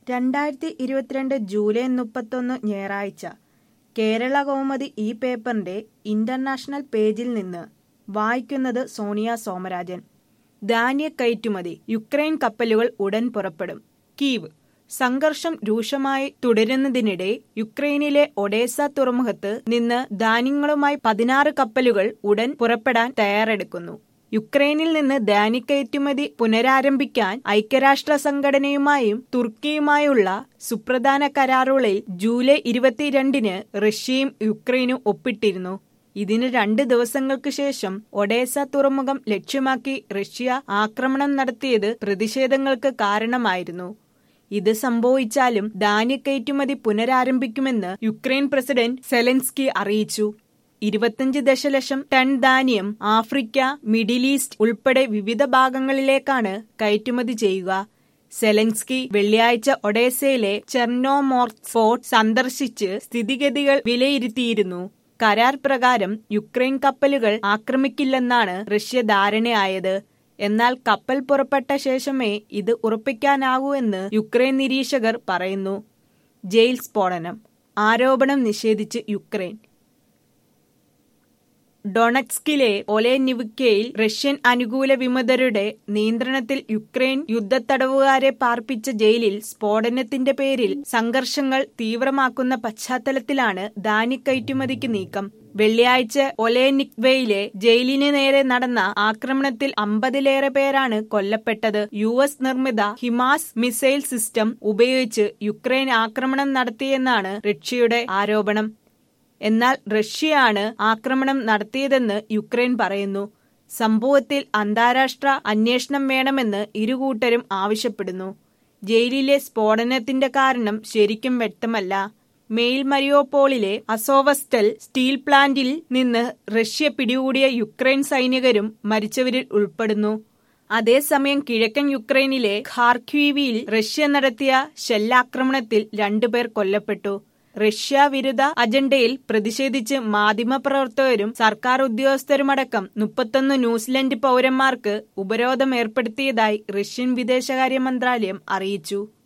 രണ്ടായിരത്തി ഇരുപത്തിരണ്ട് ജൂലൈ മുപ്പത്തൊന്ന് ഞായറാഴ്ച കേരള കൗമുദി ഈ പേപ്പറിന്റെ ഇന്റർനാഷണൽ പേജിൽ നിന്ന് വായിക്കുന്നത് സോണിയ സോമരാജൻ ധാന്യ കയറ്റുമതി യുക്രൈൻ കപ്പലുകൾ ഉടൻ പുറപ്പെടും കീവ് സംഘർഷം രൂക്ഷമായി തുടരുന്നതിനിടെ യുക്രൈനിലെ ഒഡേസ തുറമുഖത്ത് നിന്ന് ധാന്യങ്ങളുമായി പതിനാറ് കപ്പലുകൾ ഉടൻ പുറപ്പെടാൻ തയ്യാറെടുക്കുന്നു യുക്രൈനിൽ നിന്ന് ധാന്യക്കയറ്റുമതി പുനരാരംഭിക്കാൻ ഐക്യരാഷ്ട്ര സംഘടനയുമായും തുർക്കിയുമായുള്ള സുപ്രധാന കരാറുകളിൽ ജൂലൈ ഇരുപത്തിരണ്ടിന് റഷ്യയും യുക്രൈനും ഒപ്പിട്ടിരുന്നു ഇതിന് രണ്ട് ദിവസങ്ങൾക്ക് ശേഷം ഒഡേസ തുറമുഖം ലക്ഷ്യമാക്കി റഷ്യ ആക്രമണം നടത്തിയത് പ്രതിഷേധങ്ങൾക്ക് കാരണമായിരുന്നു ഇത് സംഭവിച്ചാലും ധാന്യക്കയറ്റുമതി പുനരാരംഭിക്കുമെന്ന് യുക്രൈൻ പ്രസിഡന്റ് സെലൻസ്കി അറിയിച്ചു ഇരുപത്തിയഞ്ച് ദശലക്ഷം ടൺ ധാന്യം ആഫ്രിക്ക മിഡിൽ ഈസ്റ്റ് ഉൾപ്പെടെ വിവിധ ഭാഗങ്ങളിലേക്കാണ് കയറ്റുമതി ചെയ്യുക സെലൻസ്കി വെള്ളിയാഴ്ച ഒഡേസയിലെ ചെർണോമോർത്ത് ഫോർട്ട് സന്ദർശിച്ച് സ്ഥിതിഗതികൾ വിലയിരുത്തിയിരുന്നു കരാർ പ്രകാരം യുക്രൈൻ കപ്പലുകൾ ആക്രമിക്കില്ലെന്നാണ് റഷ്യ ധാരണയായത് എന്നാൽ കപ്പൽ പുറപ്പെട്ട ശേഷമേ ഇത് ഉറപ്പിക്കാനാകൂ എന്ന് യുക്രൈൻ നിരീക്ഷകർ പറയുന്നു ജയിൽ സ്ഫോടനം ആരോപണം നിഷേധിച്ച് യുക്രൈൻ ഡൊണക്സ്കിലെ ഒലേനിവിക്കയിൽ റഷ്യൻ അനുകൂല വിമതരുടെ നിയന്ത്രണത്തിൽ യുക്രൈൻ യുദ്ധത്തടവുകാരെ പാർപ്പിച്ച ജയിലിൽ സ്ഫോടനത്തിന്റെ പേരിൽ സംഘർഷങ്ങൾ തീവ്രമാക്കുന്ന പശ്ചാത്തലത്തിലാണ് ധാന്യക്കയറ്റുമതിക്ക് നീക്കം വെള്ളിയാഴ്ച ഒലേനിക്വയിലെ ജയിലിന് നേരെ നടന്ന ആക്രമണത്തിൽ അമ്പതിലേറെ പേരാണ് കൊല്ലപ്പെട്ടത് യു എസ് നിർമ്മിത ഹിമാസ് മിസൈൽ സിസ്റ്റം ഉപയോഗിച്ച് യുക്രൈൻ ആക്രമണം നടത്തിയെന്നാണ് റഷ്യയുടെ ആരോപണം എന്നാൽ റഷ്യയാണ് ആക്രമണം നടത്തിയതെന്ന് യുക്രൈൻ പറയുന്നു സംഭവത്തിൽ അന്താരാഷ്ട്ര അന്വേഷണം വേണമെന്ന് ഇരുകൂട്ടരും ആവശ്യപ്പെടുന്നു ജയിലിലെ സ്ഫോടനത്തിന്റെ കാരണം ശരിക്കും വ്യക്തമല്ല മെയിൽ മരിയോപോളിലെ അസോവസ്റ്റൽ സ്റ്റീൽ പ്ലാന്റിൽ നിന്ന് റഷ്യ പിടികൂടിയ യുക്രൈൻ സൈനികരും മരിച്ചവരിൽ ഉൾപ്പെടുന്നു അതേസമയം കിഴക്കൻ യുക്രൈനിലെ ഖാർക്വീവിയിൽ റഷ്യ നടത്തിയ ഷെല്ലാക്രമണത്തിൽ രണ്ടുപേർ കൊല്ലപ്പെട്ടു റഷ്യ വിരുദ്ധ അജണ്ടയിൽ പ്രതിഷേധിച്ച് മാധ്യമപ്രവർത്തകരും സർക്കാർ ഉദ്യോഗസ്ഥരുമടക്കം മുപ്പത്തൊന്ന് ന്യൂസിലൻഡ് പൗരന്മാർക്ക് ഉപരോധം ഏർപ്പെടുത്തിയതായി റഷ്യൻ വിദേശകാര്യ മന്ത്രാലയം അറിയിച്ചു